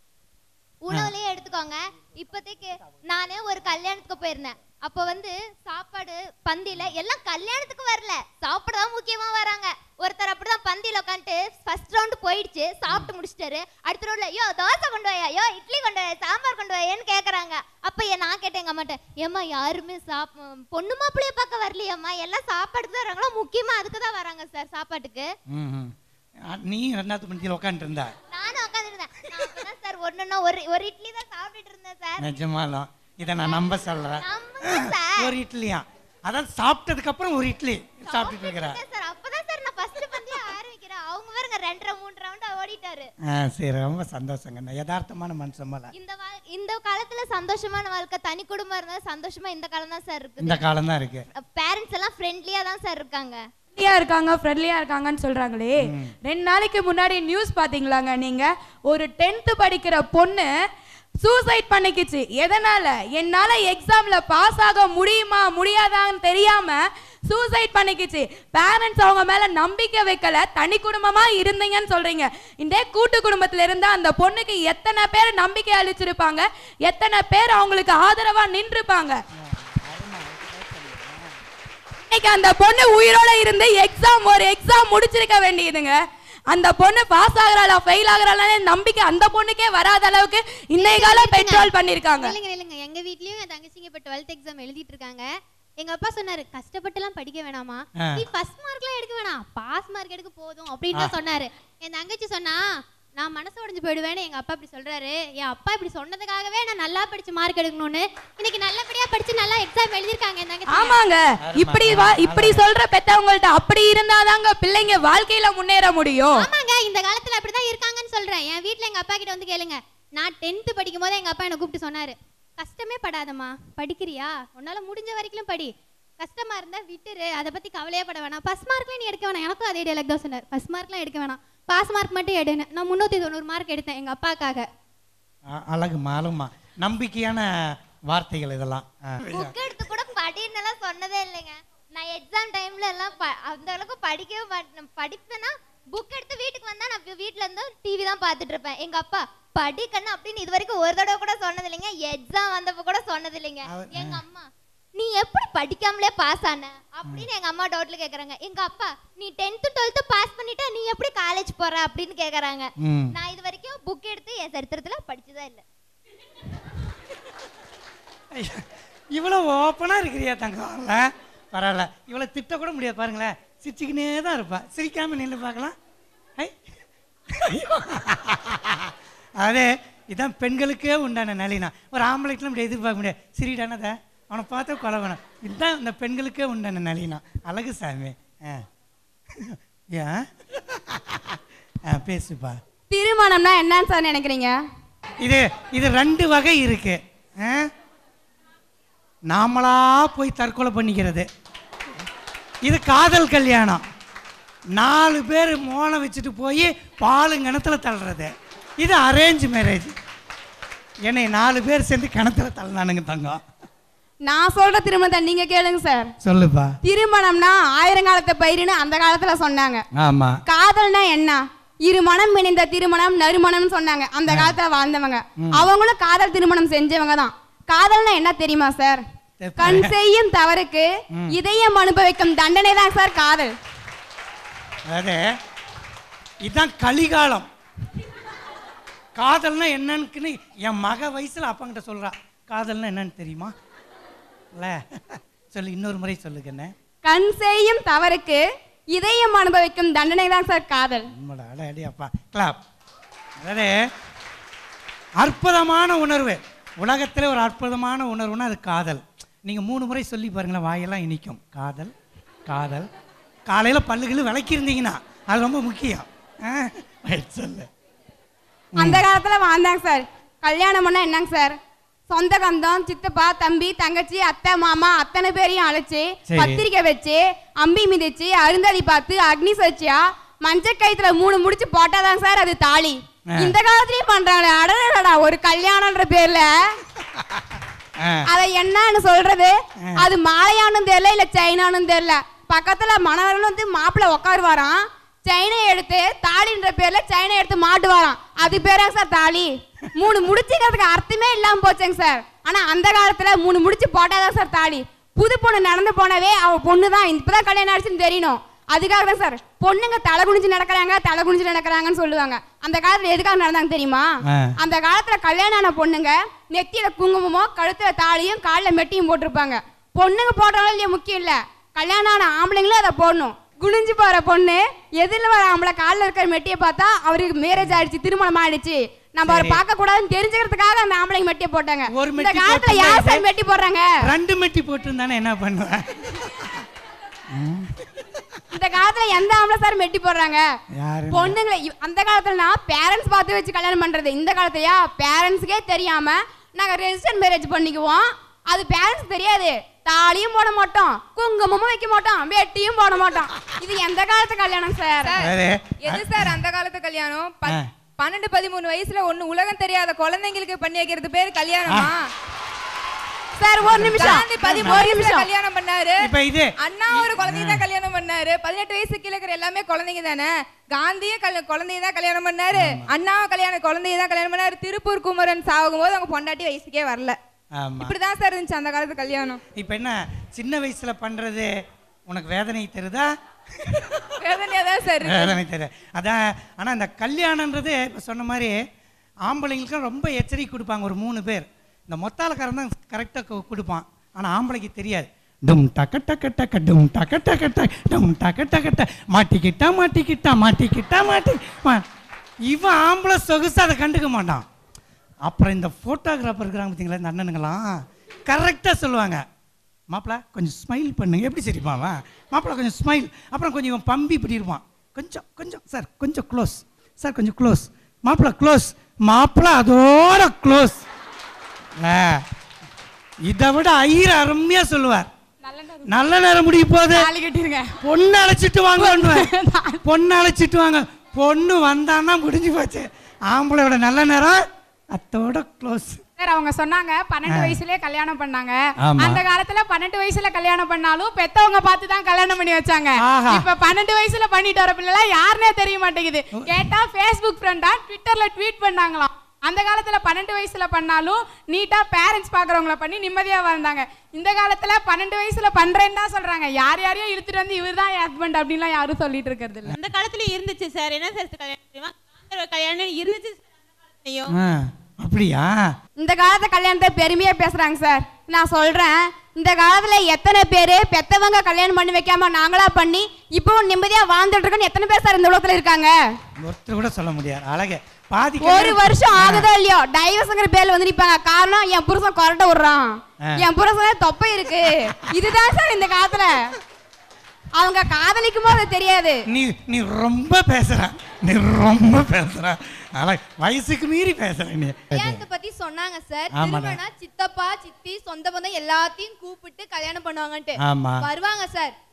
உணவுலயே எடுத்துக்கோங்க இப்போதைக்கு நானே ஒரு கல்யாணத்துக்கு போயிருந்தேன் அப்போ வந்து சாப்பாடு பந்தியில எல்லாம் கல்யாணத்துக்கு வரல சாப்பிட தான் முக்கியமா வராங்க ஒருத்தர் அப்படிதான் பந்தியில உட்காந்துட்டு ஃபர்ஸ்ட் ரவுண்டு போயிடுச்சு சாப்பிட்டு முடிச்சிட்டாரு அடுத்த ரவுண்ட்ல ஐயோ தோசை கொண்டு வாயா ஐயோ இட்லி கொண்டு வாயா சாம்பார் கொண்டு வாயான்னு கேக்குறாங்க அப்ப ஏன் நான் கேட்டேன் எங்க அம்மாட்ட ஏம்மா யாருமே சாப் பொண்ணு மாப்பிள்ளைய பார்க்க வரலையாம்மா எல்லாம் சாப்பாடுக்கு தான் வராங்களா முக்கியமா அதுக்கு தான் வராங்க சார் சாப்பாட்டுக்கு ம் ம். ஆ, நீ ரெண்டாவது பந்தியில் உட்காந்துட்டு இருந்தா நானும் உட்காந்துருந்தேன் நான் அப்பதான் சார் ஒண்ணுன்னா ஒரு ஒரு இட்லி தான் சாப்பிட்டுட்டு இருந்தேன் சார் நிஜமாலும் இதை நான் நம்ப சொல்கிறேன் நம்புங்க சார் ஒரு இட்லியா அதான் சாப்பிட்டதுக்கு அப்புறம் ஒரு இட்லி சாப்பிட்டுட்டு இருக்கிறேன் இல்ல சார் அப்பதான் சார் நான் ஃபர்ஸ்ட் பந்தியே ஆரம்பிக்கிறேன் அவங்க பாருங்க ரெண்டரை மூணு ரவுண்ட் ஓடிட்டாரு ஆ சரி ரொம்ப சந்தோஷங்க யதார்த்தமான மனுஷன் போல இந்த வாழ்- இந்த காலத்துல சந்தோஷமான வாழ்க்கை தனி குடும்பம் இருந்தா சந்தோஷமா இந்த காலம் தான் சார் இந்த இருக்குது காலம் தான் இருக்கு பேரண்ட்ஸ் எல்லாம் ஃப்ரெண்ட்லியா தான் சார் இருக்காங்க ஃப்ரெண்ட்லியா இருக்காங்க ஃப்ரெண்ட்லியா இருக்காங்கன்னு சொல்றாங்களே ரெண்டு நாளைக்கு முன்னாடி நியூஸ் பாத்தீங்களாங்க நீங்க ஒரு டென்த் படிக்கிற பொண்ணு சூசைட் பண்ணிக்கிச்சு எதனால என்னால எக்ஸாம்ல பாஸ் ஆக முடியுமா முடியாதான்னு தெரியாம சூசைட் பண்ணிக்கிச்சு பேரண்ட்ஸ் அவங்க மேல நம்பிக்கை வைக்கல தனி குடும்பமா இருந்தீங்கன்னு சொல்றீங்க இந்த கூட்டு குடும்பத்துல இருந்தா அந்த பொண்ணுக்கு எத்தனை பேர் நம்பிக்கை அளிச்சிருப்பாங்க எத்தனை பேர் அவங்களுக்கு ஆதரவா நின்றுப்பாங்க இன்னைக்கு அந்த பொண்ணு உயிரோட இருந்து எக்ஸாம் ஒரு எக்ஸாம் முடிச்சிருக்க வேண்டியதுங்க அந்த பொண்ணு பாஸ் ஆகுறாளா ஃபெயில் ஆகுறாளான்னு நம்பிக்கை அந்த பொண்ணுக்கே வராத அளவுக்கு இன்னைய காலம் பெட்ரோல் பண்ணிருக்காங்க இல்லைங்க இல்லைங்க எங்க வீட்லயும் என் தங்கச்சிங்க இப்போ டுவெல்த் எக்ஸாம் எழுதிட்டு இருக்காங்க எங்க அப்பா சொன்னாரு கஷ்டப்பட்டுலாம் படிக்க வேணாமா ஆ. நீ ஃபர்ஸ்ட் மார்க்லாம் எடுக்க வேணாம் பாஸ் மார்க் எடுக்க போதும் அப்படின்னு தான் சொன்னாரு என் தங்கச்சி சொன்னா நான் மனசு உடைஞ்சு போயிடுவேன்னு எங்க அப்பா இப்படி சொல்றாரு என் அப்பா இப்படி சொன்னதுக்காகவே நான் நல்லா படிச்சு மார்க் எடுக்கணும்னு இன்னைக்கு நல்லபடியா படிச்சு நல்லா எக்ஸாம் எழுதிருக்காங்க என் தங்கச்சி ஆமாங்க இப்படி வா- இப்படி சொல்ற பெத்தவங்கள்ட்ட அப்படி இருந்தாதாங்க பிள்ளைங்க வாழ்க்கையில முன்னேற முடியும் ஆமாங்க இந்த காலத்துல அப்படிதான் இருக்காங்கன்னு சொல்றேன் என் வீட்ல எங்க அப்பா கிட்ட வந்து கேளுங்க நான் டென்த் படிக்கும் போது எங்க அப்பா என்ன கூப்பிட்டு சொன்னாரு கஷ்டமே படாதம்மா படிக்கிறியா உன்னால முடிஞ்ச வரைக்கும் படி கஷ்டமா இருந்தா விட்டுரு அதை பத்தி கவலையே பட வேணாம் ஃபர்ஸ்ட் மார்க்ல நீ எடுக்க வேணாம் எனக்கும் அதே டைலாக் தான் சொன்னார் ஃபர்ஸ்ட் மார்க்லாம் எடுக்க வேணாம் பாஸ் மார்க் மட்டும் எடுன்னு நான் முந்நூத்தி தொண்ணூறு மார்க் எடுத்தேன் எங்க அப்பாக்காக அ- அழகுமா அழகுமா நம்பிக்கையான வார்த்தைகள் இதெல்லாம் ஆ. புக் எடுத்து கூட படின்னு எல்லாம் சொன்னதே இல்லைங்க நான் எக்ஸாம் டைம்ல எல்லாம் ப- அந்த அளவுக்கு படிக்கவே மாட்டேன் படிப்பேன்னா புக் எடுத்து வீட்டுக்கு வந்தா நான் வீட்ல இருந்து டிவி தான் பார்த்துட்டு இருப்பேன் எங்க அப்பா படிக்கணும் அப்படின்னு இது வரைக்கும் ஒரு தடவை கூட சொன்னது இல்லைங்க எக்ஸாம் வந்தப்ப கூட சொன்னது இல்லைங்க அவர்- எங்க அம்மா நீ எப்படி படிக்காமலே பாஸ் ஆன அப்படின்னு எங்க அம்மா டவுட்ல கேக்குறாங்க எங்க அப்பா நீ டென்த்து டுவெல்த்து பாஸ் பண்ணிட்டா நீ எப்படி காலேஜ் போற அப்படின்னு கேக்குறாங்க ம். நான் இது வரைக்கும் புக் எடுத்து என் சரித்திரத்துல படிச்சதா இல்லை ஐயா, இவ்வளவு ஓப்பனா இருக்கிறியா தங்கம் இல்ல? பரவாயில்ல இவ்வளவு திட்ட கூட முடியாது பாருங்களேன் சிரிச்சுக்கினே தான் இருப்பா சிரிக்காம நின்று பார்க்கலாம் ஐ. ஐயோ. அதே இதான் பெண்களுக்கே உண்டான நளினா ஒரு ஆம்பளைக்கெல்லாம் இப்படி எதிர்பார்க்க முடியாது சிரிடானத அவனை பார்த்தா கொலை வேணும் இதுதான் இந்த பெண்களுக்கே உண்டான நளினா அழகு சாமி ஆ ஏன் ஆ பேசுப்பா திருமணம்னா என்னன்னு சார் நினைக்கிறீங்க இது இது ரெண்டு வகை இருக்கு ஆ? நாமளா போய் தற்கொலை பண்ணிக்கிறது இது காதல் கல்யாணம் நாலு பேர் மோனை வச்சுட்டு போய் பாலு கிணத்துல தள்ளுறது இது அரேஞ்ச் மேரேஜ் என்னை நாலு பேர் சேர்ந்து கிணத்துல தள்ளினானுங்க தங்கம் நான் சொல்ற திருமணத்தை நீங்க கேளுங்க சார் சொல்லுப்பா திருமணம்னா ஆயிரங்காலத்து பயிருன்னு அந்த காலத்துல சொன்னாங்க ஆமா காதல்னா என்ன இரு மனம் இணைந்த திருமணம் நறுமணம்னு சொன்னாங்க அந்த காலத்துல வாழ்ந்தவங்க ம். அவங்களும் காதல் திருமணம் செஞ்சவங்க தான் காதல்னா என்ன தெரியுமா சார் தெரியல. கண் செய்யும் தவறுக்கு ம். இதயம் அனுபவிக்கும் தண்டனை தான் சார் காதல் அதாவது இதுதான் கலிகாலம் காதல்னா என்னன்னு என் மக வயசுல அப்பங்கிட்ட சொல்றா காதல்னா என்னன்னு தெரியுமா இல்ல சொல்லு இன்னொரு முறை சொல்லுங்கண்ணே கண் செய்யும் தவறுக்கு இதயம் அனுபவிக்கும் தண்டனை தான் சார் காதல் உண்மைடா அட அடி அப்பா கிளாப் அதாவது அற்புதமான உணர்வு உலகத்தில் ஒரு அற்புதமான உணர்வுனா அது காதல் நீங்கள் மூணு முறை சொல்லி பாருங்களேன் வாயெல்லாம் இனிக்கும் காதல் காதல் காலையில் பல்லுகள் விளக்கியிருந்தீங்கன்னா அது ரொம்ப முக்கியம் ஆ, right, சொல்லு அந்த காலத்துல வாழ்ந்தாங்க சார் கல்யாணம் பண்ணா என்னங்க சார் சொந்த கந்தம் சித்தப்பா தம்பி தங்கச்சி அத்தை மாமா அத்தனை பேரையும் அழைச்சு சரி. பத்திரிக்கை வச்சு அம்பி மிதிச்சு அருந்ததி பார்த்து அக்னி சச்சியா மஞ்சள் கயித்துல மூணு முடிச்சு போட்டாதான் சார் அது தாலி ஆ. இந்த காலத்துலயும் பண்றாங்களே அடடடா ஒரு கல்யாணம்ன்ற பேர்ல ஆ. அத என்னன்னு சொல்றது ஆ. அது மாலையானும் தெரியல இல்ல செயினானும் தெரியல பக்கத்துல மணவரன் வந்து மாப்பிள்ளை உட்காருவாராம் செயினை எடுத்து தாலின்ற பேர்ல செயினை எடுத்து மாட்டுவாராம் அது பேரா சார் தாலி மூணு முடிச்சுக்கிறதுக்கு அர்த்தமே இல்லாம போச்சேங்க சார் ஆனா அந்த காலத்துல மூணு முடிச்சு போட்டாதான் சார் தாலி புது பொண்ணு நடந்து போனவே அவ பொண்ணு தான் இப்பதான் கல்யாணம் ஆயிடுச்சுன்னு தெரியணும் அதுக்காக தான் சார் பொண்ணுங்க தலை குனிஞ்சு நடக்கிறாங்க தலை குனிஞ்சு நடக்கிறாங்கன்னு சொல்லுவாங்க அந்த காலத்துல எதுக்காக நடந்தாங்க தெரியுமா ஆ. அந்த காலத்துல கல்யாணம் ஆன பொண்ணுங்க நெத்தியில குங்குமமோ கழுத்துல தாலியும் கால்ல மெட்டியும் போட்டிருப்பாங்க பொண்ணுங்க போடுறாலும் இல்லையா முக்கியம் இல்ல கல்யாணம் ஆன ஆம்பளைங்களும் அதை போடணும் குனிஞ்சு போற பொண்ணு எதிரில் வர ஆம்பளை காலில் இருக்கிற மெட்டியை பார்த்தா அவருக்கு மேரேஜ் ஆயிடுச்சு திருமணம் ஆயிடுச்சு நம்ம அவரை சரி. பார்க்க கூடாதுன்னு தெரிஞ்சுக்கிறதுக்காக அந்த ஆம்பளைங்க மெட்டியை போட்டாங்க ஒரு இந்த மெட்டி காலத்துல போட்டிருந்தா யார் இது- சார் மெட்டி போடுறாங்க ரெண்டு மெட்டி போட்டிருந்தானே என்ன பண்ணுவேன் இந்த காலத்துல எந்த ஆம்பளை சார் மெட்டி போடுறாங்க யாரு பொண்ணுங்களை இவ்- அந்த காலத்துலனா பேரண்ட்ஸ் பார்த்து வச்சு கல்யாணம் பண்றது இந்த காலத்துலயா பேரண்ட்ஸ்க்கே தெரியாம நாங்க ரெஜிஸ்டர் மேரேஜ் பண்ணிக்குவோம் அது பேரண்ட்ஸ் தெரியாது தாலியும் போட மாட்டோம் குங்குமமும் வைக்க மாட்டோம் வெட்டியும் போட மாட்டோம் இது எந்த காலத்து கல்யாணம் சார் வேறு? எது சார் அந்த காலத்து கல்யாணம் ப- ஆ. பன்னெண்டு பதிமூணு வயசுல ஒண்ணு உலகம் தெரியாத குழந்தைங்களுக்கு பண்ணி வைக்கிறது பேர் கல்யாணமா சார் ஒரு நிமிஷம் காந்தி பதிமூணு ஒரு வயசுல நிமிஷம் கல்யாணம் பண்ணாரு இப்ப இது அண்ணா ஒரு குழந்தைய தான் கல்யாணம் பண்ணாரு பதினெட்டு வயசு கீழே இருக்கிற எல்லாமே குழந்தைங்க தானே காந்தியே கல்ய- குழந்தைய தான் கல்யாணம் பண்ணாரு அண்ணாவும் கல்யாணம் குழந்தைய தான் கல்யாணம் பண்ணாரு திருப்பூர் குமரன் சாகும் போது அவங்க பொண்டாட்டி வயசுக்கே வரல ஆமா இப்படிதான் சார் இருந்துச்சு அந்த காலத்து கல்யாணம் இப்போ என்ன சின்ன வயசுல பண்றது உனக்கு வேதனை தருதா வேதனையா தான் சார் இருக்கு. வேதனை தரு அதான் ஆனா இந்த கல்யாணன்றது இப்போ சொன்ன மாதிரி ஆம்பளைங்களுக்கு ரொம்ப எச்சரிக்கை கொடுப்பாங்க ஒரு மூணு பேர் இந்த மொத்தாலக்காரன் தான் கரெக்டாக கொடுப்பான் ஆனா ஆம்பளைக்கு தெரியாது டும் டக்க டக்க டக்க டும் டக்க டக்க டக் டும் டக்க டக்க டக் மாட்டிக்கிட்டா மாட்டிக்கிட்டா மாட்டிக்கிட்டா மாட்டி மா- இவன் ஆம்பளை சொகுசு அதை கண்டுக்க மாட்டான் அப்புறம் இந்த ஃபோட்டோகிராஃபர் இருக்கிறாங்க பார்த்தீங்களா இந்த அண்ணனுங்களாம் கரெக்டாக சொல்லுவாங்க மாப்பிள கொஞ்சம் ஸ்மைல் பண்ணுங்க எப்படி சரிப்பாவா மாப்பிள கொஞ்சம் ஸ்மைல் அப்புறம் கொஞ்சம் இவன் பம்பி இப்படி இருப்பான் கொஞ்சம் கொஞ்சம் சார் கொஞ்சம் க்ளோஸ் சார் கொஞ்சம் க்ளோஸ் மாப்பிள க்ளோஸ் மாப்பிள அதோட க்ளோஸ் இதை விட ஐயர் அருமையா சொல்லுவார் நல்ல நேரம் முடிய போகுது தாலி கட்டிருங்க பொண்ணு அழைச்சிட்டு வாங்க பொண்ணு அழைச்சிட்டு வாங்க பொண்ணு வந்தான்னா முடிஞ்சு போச்சு ஆம்பளையோட நல்ல நேரம் அத்தோட க்ளோஸ் சார் அவங்க சொன்னாங்க பன்னெண்டு ஆ. வயசுலயே கல்யாணம் பண்ணாங்க ஆமா. அந்த காலத்துல பன்னெண்டு வயசுல கல்யாணம் பண்ணாலும் பெத்தவங்க பார்த்து தான் கல்யாணம் பண்ணி வச்சாங்க ஆஹா. இப்ப பன்னெண்டு வயசுல பண்ணிட்டு வர பிள்ளைலாம் யாருனே தெரிய மாட்டேங்குது கேட்டா ஃபேஸ்புக் ஃப்ரெண்டா ட்விட்டர்ல ட்வீட் பண்ணாங்களாம் அந்த காலத்துல பன்னெண்டு வயசுல பண்ணாலும் நீட்டா பேரண்ட்ஸ் பாக்குறவங்கள பண்ணி நிம்மதியா வாழ்ந்தாங்க இந்த காலத்துல பன்னெண்டு வயசுல பண்றேன்னு தான் சொல்றாங்க யார் யாரையோ இழுத்துட்டு வந்து இவர் தான் ஹஸ்பண்ட் அப்படின்லாம் யாரும் சொல்லிட்டு இருக்கிறது இல்ல அந்த காலத்துல இருந்துச்சு சார் என்ன சார் கல்யாணம் தெரியுமா காந்தர்வ கல்யாணம் இருந்துச்சு sir அந்த காலத்துலயும் ஆ அப்படியா இந்த காலத்து கல்யாணத்தை பெருமையா பேசுறாங்க சார் நான் சொல்றேன் இந்த காலத்துல எத்தனை பேரு பெத்தவங்க கல்யாணம் பண்ணி வைக்காம நாங்களா பண்ணி இப்பவும் நிம்மதியா வாழ்ந்துட்டு இருக்கோம்னு எத்தனை பேர் சார் இந்த உலகத்துல இருக்காங்க ஒருத்தர் கூட சொல்ல முடியாது அழகே பாதி ஒரு கல்யாணம் வருஷம் ஆ. ஆகுதோ இல்லையோ டைவர்ஸ்ங்கிற பேர்ல வந்து நிப்பாங்க காரணம் என் புருஷன் கொரட்டை விடுறான் ஆ. என் புருஷன் தொப்பை இருக்கு இதுதான் சார் இந்த காலத்துல அவங்க காதலிக்கும் போது அது தெரியாது நீ நீ ரொம்ப பேசுற நீ ரொம்ப பேசுற அழ வயசுக்கு மீறி பேசுற நீ கல்யாணத்தை பத்தி சொன்னாங்க சார் ஆமாடா. திருமணம் சித்தப்பா சித்தி சொந்த பந்தம் எல்லாத்தையும் கூப்பிட்டு கல்யாணம் பண்ணுவாங்கன்ட்டு ஆமா. வருவாங்க சார்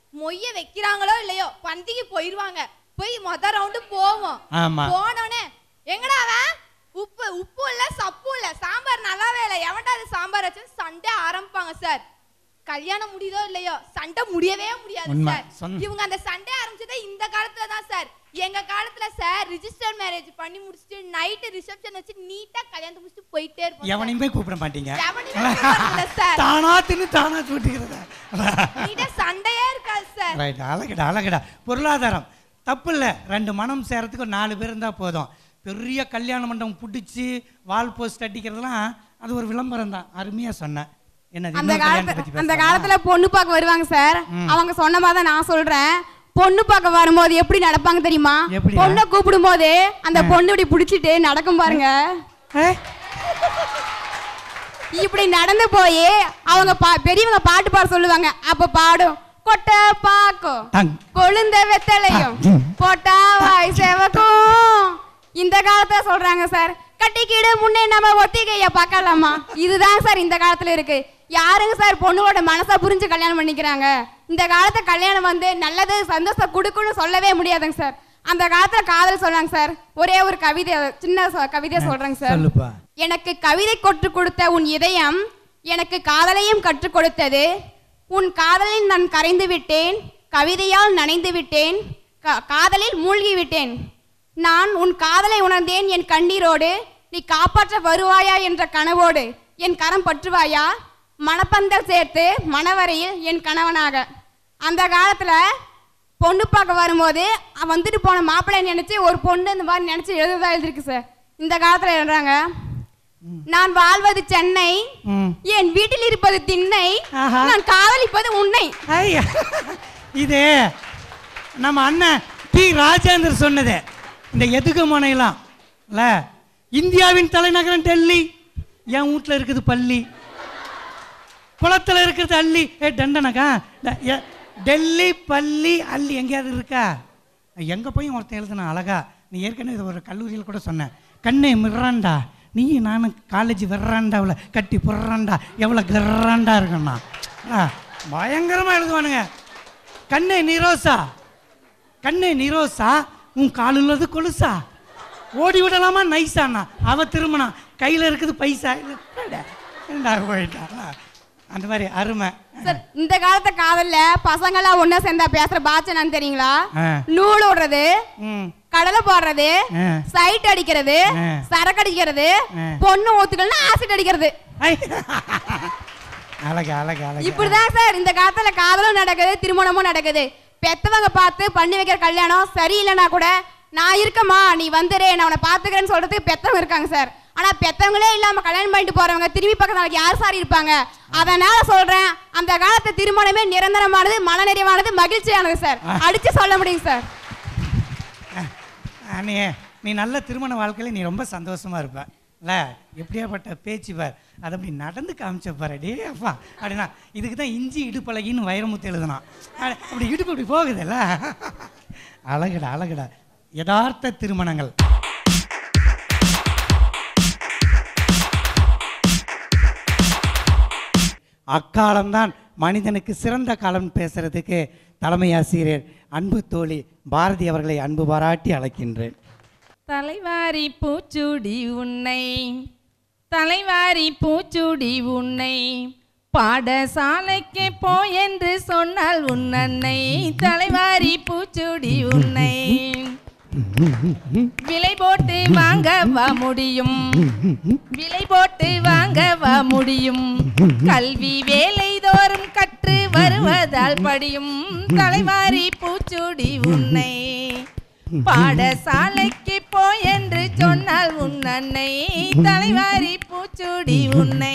மொய்ய வைக்கிறாங்களோ இல்லையோ பந்திக்கு போயிருவாங்க போய் மொத ரவுண்டு போவோம் ஆமா. போனோடனே எங்கடா அவன் உப்பு உப்பு இல்ல சப்பு இல்ல சாம்பார் நல்லாவே இல்ல எவன்டா அது சாம்பார் வச்சு சண்டை ஆரம்பிப்பாங்க சார் கல்யாணம் முடியுதோ இல்லையோ சண்டை முடியவே முடியாது உண்மை. சார் சொன்ன- இவங்க அந்த சண்டை ஆரம்பிச்சதே இந்த காலத்துல தான் சார் எங்க காலத்துல சார் ரிஜிஸ்டர் மேரேஜ் பண்ணி முடிச்சுட்டு நைட்டு ரிசப்ஷன் வச்சு நீட்டா கல்யாணத்தை முடிச்சுட்டு போயிட்டே இருப்போம் சார். எவனையுமே கூப்பிட மாட்டீங்க எவனையுமே கூப்பிடறதில்ல சார். தானா தின்னு தானா சுட்டிக்கிறதா நீட்டா சண்டையே இருக்காது சார் ரைட் அழகுடா அழகுடா பொருளாதாரம் தப்பு இல்லை ரெண்டு மனம் சேரத்துக்கு ஒரு நாலு பேர் இருந்தால் போதும் பெரிய கல்யாண மண்டபம் பிடிச்சி வால் போஸ்ட் அடிக்கிறதுலாம் அது ஒரு விளம்பரம் தான் அருமையாக சொன்னேன் என்னது அந்த இன்னொரு கல்யாணத்தை காலத்துல பத்தி அந்த பேசலாமா? காலத்துல பொண்ணு பார்க்க வருவாங்க சார் ம். அவங்க சொன்ன மாதிரி தான் நான் சொல்றேன் பொண்ணு பார்க்க வரும்போது எப்படி நடப்பாங்க தெரியுமா எப்படிடா? பொண்ணை கூப்பிடும் போது அந்த ஆ. பொண்ணு இப்படி பிடிச்சிட்டு நடக்கும் பாருங்க இப்படி நடந்து போய் அவங்க பா- பெரியவங்க பாட்டு பாட சொல்லுவாங்க அப்ப பாடும் கொட்ட பாக்கும் டங். கொழுந்த வெத்தலையும் ஆ, ம். போட்டா வாய் செவக்கும் இந்த காலத்துல சொல்றாங்க சார் கட்டிக்கிடு முன்னே நம்ம ஒத்திகைய பார்க்கலாமா இதுதான் சார் இந்த காலத்துல இருக்கு யாருங்க சார் பொண்ணுவோட மனசை புரிஞ்சு கல்யாணம் பண்ணிக்கிறாங்க இந்த காலத்து கல்யாணம் வந்து நல்லது சந்தோஷம் கொடுக்குன்னு சொல்லவே முடியாதுங்க சார் அந்த காலத்துல காதல் சொன்னாங்க சார் ஒரே ஒரு கவிதை சின்ன சொ- கவிதை சொல்றேங்க சார் சொல்லுப்பா எனக்கு கவிதை கற்றுக் கொடுத்த உன் இதயம் எனக்கு காதலையும் கற்றுக் கொடுத்தது உன் காதலில் நான் கரைந்து விட்டேன் கவிதையால் நனைந்து விட்டேன் கா- காதலில் மூழ்கி விட்டேன் நான் உன் காதலை உணர்ந்தேன் என் கண்ணீரோடு நீ காப்பாற்ற வருவாயா என்ற கனவோடு என் கரம் பற்றுவாயா மணப்பந்தல் சேர்த்து மணவரையில் என் கணவனாக அந்த காலத்துல பொண்ணு பார்க்க வரும்போது அவ வந்துட்டு போன மாப்பிள்ளை நினைச்சு ஒரு பொண்ணு இந்த மாதிரி நினைச்சு எழுதுதா எழுதிருக்கு சார் இந்த காலத்துல எழுதுறாங்க நான் வாழ்வது சென்னை ம். என் வீட்டில் இருப்பது திண்ணை ஆஹா. நான் காதலிப்பது உன்னை ஐயா இது நம்ம அண்ணன் டி ராஜேந்தர் சொன்னது இந்த எதுக்கு முனையெல்லாம் இல்ல இந்தியாவின் தலைநகரம் டெல்லி என் வீட்டில் இருக்குது பள்ளி குளத்தில் இருக்கிறது அள்ளி ஏ டண்டனக்கா ட- ஏ, டெல்லி பள்ளி அள்ளி எங்கேயாவது இருக்கா எங்கே போய் ஒருத்தன் எழுதுனா அழகா நீ ஏற்கனவே இது ஒரு கல்லூரியில் கூட சொன்னேன் கண்ணே மிர்றாண்டா நீ நானும் காலேஜ் வர்றாண்டாவில் கட்டி புர்றாண்டா எவ்வளோ கர்றாண்டா இருக்கண்ணா பயங்கரமாக எழுதுவானுங்க கண்ணே நீரோசா கண்ணே நீரோசா உன் கால் உள்ளது கொலுசா ஓடி விடலாமா நைஸாண்ணா அவ திரும்பினா கையில் இருக்குது பைசா ஏண்டா போயிட்டா அந்த மாதிரி அருமை சார் இந்த காலத்து காதல்ல பசங்களாம் ஒண்ணா சேர்ந்தா பேசுற பாச்சை என்னன்னு தெரியுங்களா ஆ. நூல் விடுறது ம் கடலை போடுறது ஆ. சைட் அடிக்கிறது ஆ. சரக்கு அடிக்கிறது ஆ. பொண்ணு ஒத்துக்கலன்னா ஆசிட் அடிக்கிறது அழகு அழகு அழகு இப்படிதான் சார் இந்த காலத்துல காதலும் நடக்குது திருமணமும் நடக்குது பெத்தவங்க பார்த்து பண்ணி வைக்கிற கல்யாணம் சரியில்லைனா கூட நான் இருக்கமா நீ வந்துரு நான் உன்னை பாத்துக்கிறேன்னு சொல்றதுக்கு பெத்தவங்க இருக்காங்க சார் ஆனா பெத்தவங்களே இல்லாம கல்யாணம் பண்ணிட்டு போறவங்க திரும்பி பக்கம் நாளைக்கு யார் சார் இருப்பாங்க அதனால சொல்றேன் அந்த காலத்து திருமணமே நிரந்தரமானது மன நிறைவானது மகிழ்ச்சியானது சார் அடிச்சு சொல்ல முடியும் சார் நீ நீ நல்ல திருமண வாழ்க்கையில் நீ ரொம்ப சந்தோஷமா இருப்ப இல்ல எப்படியாப்பட்ட பேச்சு பார் அதை அப்படி நடந்து காமிச்ச பாரு டே அப்பா அப்படின்னா இதுக்கு தான் இஞ்சி இடுப்பழகின்னு வைரமுத்து எழுதுனான் அட, அப்படி இடுப்பு இப்படி போகுதுல்ல அழகுடா அழகுடா யதார்த்த திருமணங்கள் அக்காலம்தான் மனிதனுக்கு சிறந்த காலம் பேசுறதுக்கு தலைமை ஆசிரியர் அன்பு தோழி பாரதி அவர்களை அன்பு பாராட்டி அழைக்கின்றேன் தலைவாரி பூச்சூடி உன்னை தலைவாரி பூச்சூடி உன்னை பாடசாலைக்கு போ என்று சொன்னால் உன்னன்னை தலைவாரி பூச்சூடி உன்னை விலை போட்டு வாங்கவா முடியும் விலை போட்டு வாங்கவா முடியும் கல்வி வேலை தோறும் கற்று வருவதால் படியும் தலைவாரி பூச்சூடி உன்னை பாடசாலைக்கு போ என்று சொன்னால் உன் அன்னை தலைவாரி பூச்சூடி உன்னை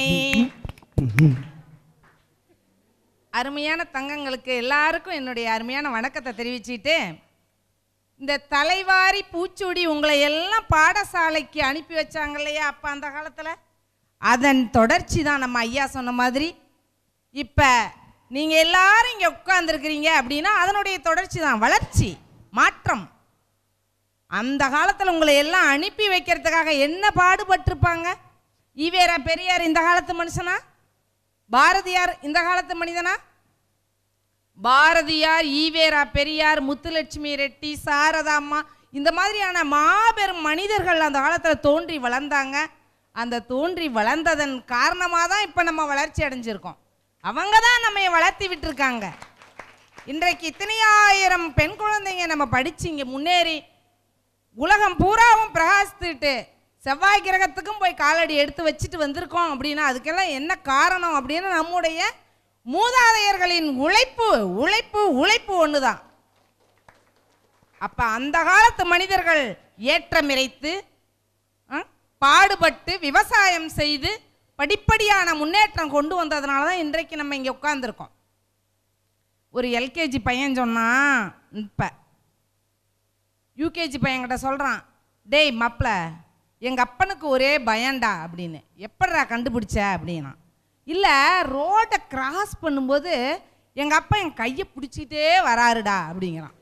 அருமையான தங்கங்களுக்கு எல்லாருக்கும் என்னுடைய அருமையான வணக்கத்தை தெரிவிச்சிட்டு இந்த தலைவாரி பூச்சூடி உங்களை எல்லாம் பாடசாலைக்கு அனுப்பி வச்சாங்க இல்லையா அப்போ அந்த காலத்தில் அதன் தொடர்ச்சி தான் நம்ம ஐயா சொன்ன மாதிரி இப்போ நீங்கள் எல்லாரும் இங்கே உட்காந்துருக்கிறீங்க அப்படின்னா அதனுடைய தொடர்ச்சி தான் வளர்ச்சி மாற்றம் அந்த காலத்தில் உங்களை எல்லாம் அனுப்பி வைக்கிறதுக்காக என்ன பாடுபட்டிருப்பாங்க ஈவேரா பெரியார் இந்த காலத்து மனுஷனா பாரதியார் இந்த காலத்து மனிதனா பாரதியார் ஈவேரா பெரியார் முத்துலட்சுமி ரெட்டி சாரதா அம்மா இந்த மாதிரியான மாபெரும் மனிதர்கள் அந்த காலத்தில் தோன்றி வளர்ந்தாங்க அந்த தோன்றி வளர்ந்ததன் காரணமாக தான் இப்போ நம்ம வளர்ச்சி அடைஞ்சிருக்கோம் அவங்க தான் நம்ம வளர்த்தி விட்டுருக்காங்க இன்றைக்கு இத்தனையாயிரம் பெண் குழந்தைங்க நம்ம படிச்சு இங்கே முன்னேறி உலகம் பூராவும் பிரகாசித்துட்டு செவ்வாய் கிரகத்துக்கும் போய் காலடி எடுத்து வச்சுட்டு வந்திருக்கோம் அப்படின்னா அதுக்கெல்லாம் என்ன காரணம் அப்படின்னு நம்முடைய மூதாதையர்களின் உழைப்பு உழைப்பு உழைப்பு ஒன்று தான் அப்போ அந்த காலத்து மனிதர்கள் ஏற்றமிரைத்து ஆ, பாடுபட்டு விவசாயம் செய்து படிப்படியான முன்னேற்றம் கொண்டு வந்ததுனால தான் இன்றைக்கு நம்ம இங்கே உட்காந்துருக்கோம் ஒரு எல்கேஜி பையன் சொன்னான் இப்போ யூகேஜி பையன்கிட்ட சொல்கிறான் டேய் மாப்ள எங்கள் அப்பனுக்கு ஒரே பயம்டா அப்படின்னு எப்படிடா கண்டுபிடிச்ச அப்படின்னா இல்லை ரோட்டை கிராஸ் பண்ணும்போது எங்கள் அப்பா என் கையை பிடிச்சிட்டே வராருடா அப்படிங்கிறான்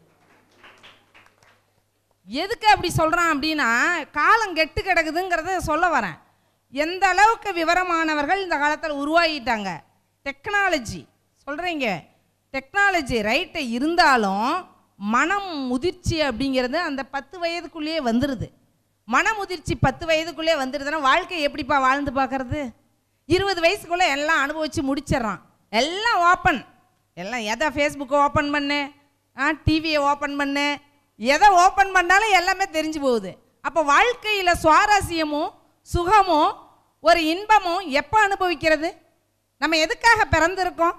எதுக்கு அப்படி சொல்கிறான் அப்படின்னா காலம் கெட்டு கிடக்குதுங்கிறத சொல்ல வரேன் எந்த அளவுக்கு விவரமானவர்கள் இந்த காலத்தில் உருவாகிட்டாங்க டெக்னாலஜி சொல்கிறீங்க டெக்னாலஜி ரைட்டு இருந்தாலும் மனம் முதிர்ச்சி அப்படிங்கிறது அந்த பத்து வயதுக்குள்ளேயே வந்துடுது மன முதிர்ச்சி பத்து வயதுக்குள்ளே வந்துடுதுன்னா வாழ்க்கை எப்படிப்பா வாழ்ந்து பார்க்கறது இருபது வயசுக்குள்ளே எல்லாம் அனுபவித்து முடிச்சிடுறான் எல்லாம் ஓப்பன் எல்லாம் எதை ஃபேஸ்புக்கை ஓப்பன் பண்ணு ஆ டிவியை ஓப்பன் பண்ணு எதை ஓப்பன் பண்ணாலும் எல்லாமே தெரிஞ்சு போகுது அப்போ வாழ்க்கையில் சுவாரஸ்யமும் சுகமும் ஒரு இன்பமும் எப்போ அனுபவிக்கிறது நம்ம எதுக்காக பிறந்திருக்கோம்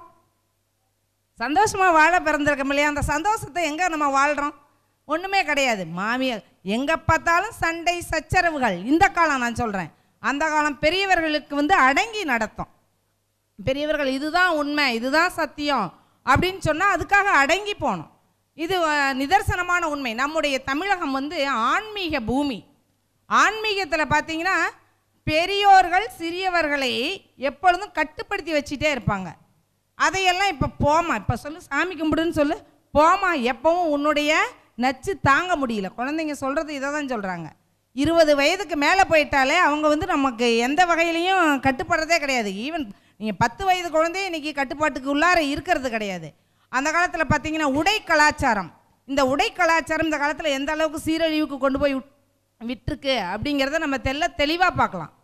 சந்தோஷமாக வாழ பிறந்திருக்கோம் இல்லையா அந்த சந்தோஷத்தை எங்கே நம்ம வாழ்கிறோம் ஒன்றுமே கிடையாது மாமியார் எங்கே பார்த்தாலும் சண்டை சச்சரவுகள் இந்த காலம் நான் சொல்கிறேன் அந்த காலம் பெரியவர்களுக்கு வந்து அடங்கி நடத்தும் பெரியவர்கள் இதுதான் உண்மை இதுதான் சத்தியம் அப்படின்னு சொன்னால் அதுக்காக அடங்கி போகணும் இது அஹ், நிதர்சனமான உண்மை நம்முடைய தமிழகம் வந்து ஆன்மீக பூமி ஆன்மீகத்தில் பார்த்தீங்கன்னா பெரியோர்கள் சிறியவர்களை எப்பொழுதும் கட்டுப்படுத்தி வச்சுட்டே இருப்பாங்க அதையெல்லாம் இப்போ போமா இப்போ சொல்லு சாமி கும்பிடுன்னு சொல்லு போமா எப்பவும் உன்னுடைய நச்சு தாங்க முடியல குழந்தைங்க சொல்கிறது இதை தான் சொல்கிறாங்க இருபது வயதுக்கு மேலே போயிட்டாலே அவங்க வந்து நமக்கு எந்த வகையிலையும் கட்டுப்படுறதே கிடையாது ஈவன் நீங்கள் பத்து வயது குழந்தைய இன்றைக்கி கட்டுப்பாட்டுக்கு உள்ளார இருக்கிறது கிடையாது அந்த காலத்தில் பார்த்தீங்கன்னா உடை கலாச்சாரம் இந்த உடை கலாச்சாரம் இந்த காலத்தில் எந்த அளவுக்கு சீரழிவுக்கு கொண்டு போய் விட்- விட்டிருக்கு அப்படிங்கிறத நம்ம தெல்ல தெளிவாக பார்க்கலாம்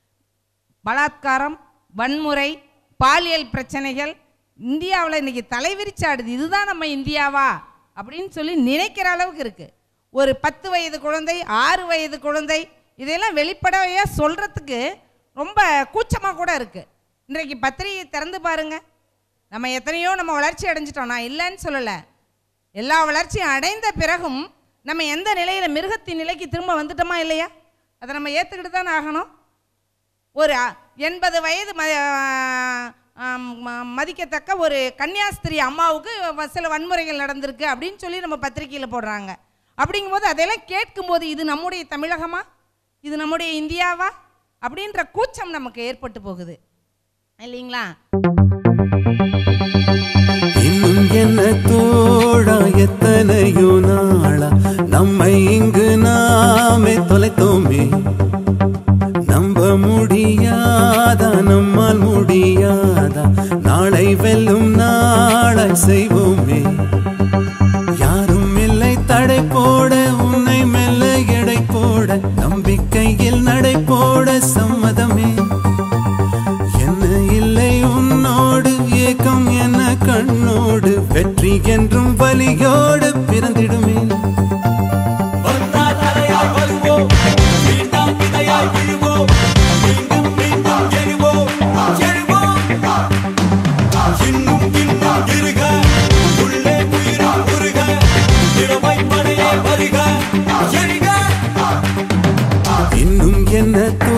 பலாத்காரம் வன்முறை பாலியல் பிரச்சனைகள் இந்தியாவில் இன்னைக்கு தலைவிரிச்சாடுது இதுதான் நம்ம இந்தியாவா அப்படின்னு சொல்லி நினைக்கிற அளவுக்கு இருக்குது ஒரு பத்து வயது குழந்தை ஆறு வயது குழந்தை இதையெல்லாம் வெளிப்படையாக சொல்கிறதுக்கு ரொம்ப கூச்சமாக கூட இருக்குது இன்றைக்கு பத்திரிகை திறந்து பாருங்க நம்ம எத்தனையோ நம்ம வளர்ச்சி அடைஞ்சிட்டோம் நான் இல்லைன்னு சொல்லலை எல்லா வளர்ச்சியும் அடைந்த பிறகும் நம்ம எந்த நிலையில் மிருகத்தின் நிலைக்கு திரும்ப வந்துட்டோமா இல்லையா அதை நம்ம ஏற்றுக்கிட்டு தானே ஆகணும் ஒரு அ- எண்பது வயது ம ஆம், ம- மதிக்கத்தக்க ஒரு கன்னியாஸ்திரி அம்மாவுக்கு வ- சில வன்முறைகள் நடந்திருக்கு அப்படின்னு சொல்லி நம்ம பத்திரிக்கையில் போடுறாங்க அப்படிங்கும்போது அதெல்லாம் கேட்கும்போது இது நம்முடைய தமிழகமா இது நம்முடைய இந்தியாவா அப்படின்ற கூச்சம் நமக்கு ஏற்பட்டு போகுது இல்லைங்களா இன்னும் என்ன தோழா எத்தனையோ நாளா நம்மை இங்கு நாமே தொலைத்தோமே நம்ப முடியாதா நம்மால் முடியாதா நாளை வெல்லும் நாளை செய்வோமே யாரும் இல்லை தடை போட உன்னை மெல்ல எடை போட நம்பிக்கையில் நடை போட சம்மதமே என்ன இல்லை உன்னோடு ஏக்கம் என்ன கண்ணோடு வெற்றி என்றும் வலியோடு பிறந்திடுமே இன்னும் என்ன